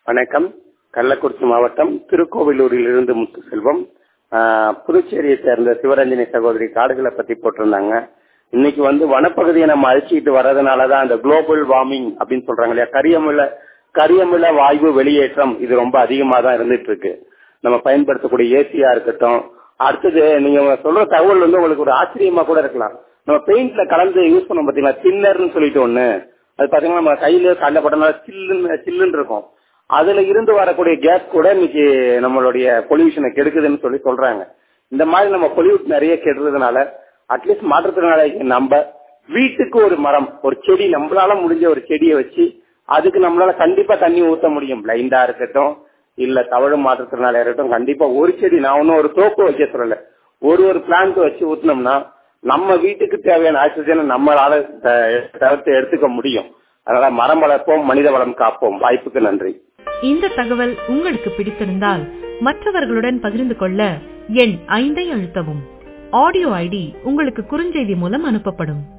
வணக்கம் கள்ளக்குறிச்சி மாவட்டம் திருக்கோவிலூரிலிருந்து முத்துசெல்வம் ஆஹ், புதுச்சேரியை சேர்ந்த சிவரஞ்சனி சகோதரி காடுகளை பத்தி போட்டிருந்தாங்க இன்னைக்கு வந்து வனப்பகுதியை நம்ம அழிச்சிட்டு வர்றதுனாலதான் அந்த குளோபல் வார்மிங் அப்படின்னு சொல்றாங்க இல்லையா கரியமில கரியமில வாயு வெளியேற்றம் இது ரொம்ப அதிகமா தான் இருந்துட்டு இருக்கு நம்ம பயன்படுத்தக்கூடிய ஏசியா இருக்கட்டும் அடுத்தது நீங்க சொல்ற தகவல் வந்து உங்களுக்கு ஒரு ஆச்சரியமா கூட இருக்கலாம் நம்ம பெயிண்ட்ல கலந்து யூஸ் பண்ணோம் பாத்தீங்களா தின்னர்னு சொல்லிட்டு ஒண்ணு அது பாத்தீங்கன்னா நம்ம கையில கல்ல பட்டனால சில்லுன்னு சில்லுன்னு இருக்கும் அதுல இருந்து வரக்கூடிய கேஸ் கூட இன்னைக்கு நம்மளுடைய பொல்யூஷனை கெடுக்குதுன்னு சொல்லி சொல்றாங்க இந்த மாதிரி நம்ம பொல்யூட் நிறைய கெடுறதுனால அட்லீஸ்ட் மாற்றுத்திறனாளிக்கு நம்ம வீட்டுக்கு ஒரு மரம் ஒரு செடி நம்மளால முடிஞ்ச ஒரு செடியை வச்சு அதுக்கு நம்மளால கண்டிப்பா தண்ணி ஊத்த முடியும் பிளைண்டா இருக்கட்டும் இல்ல தவழும் மாற்றுத்திறனாளியா இருக்கட்டும் கண்டிப்பா ஒரு செடி நான் ஒன்னும் ஒரு தோப்பு வைக்க சொல்லல ஒரு ஒரு பிளான்ட் வச்சு ஊத்தினோம்னா நம்ம வீட்டுக்கு தேவையான ஆக்சிஜனை நம்மளால த- தவிர்த்து எடுத்துக்க முடியும் அதனால மரம் வளர்ப்போம் மனித வளம் காப்போம் வாய்ப்புக்கு நன்றி இந்த தகவல் உங்களுக்கு பிடித்திருந்தால் மற்றவர்களுடன் பகிர்ந்து கொள்ள எண் ஐந்தை அழுத்தவும் ஆடியோ ஐடி உங்களுக்கு குறுஞ்செய்தி மூலம் அனுப்பப்படும்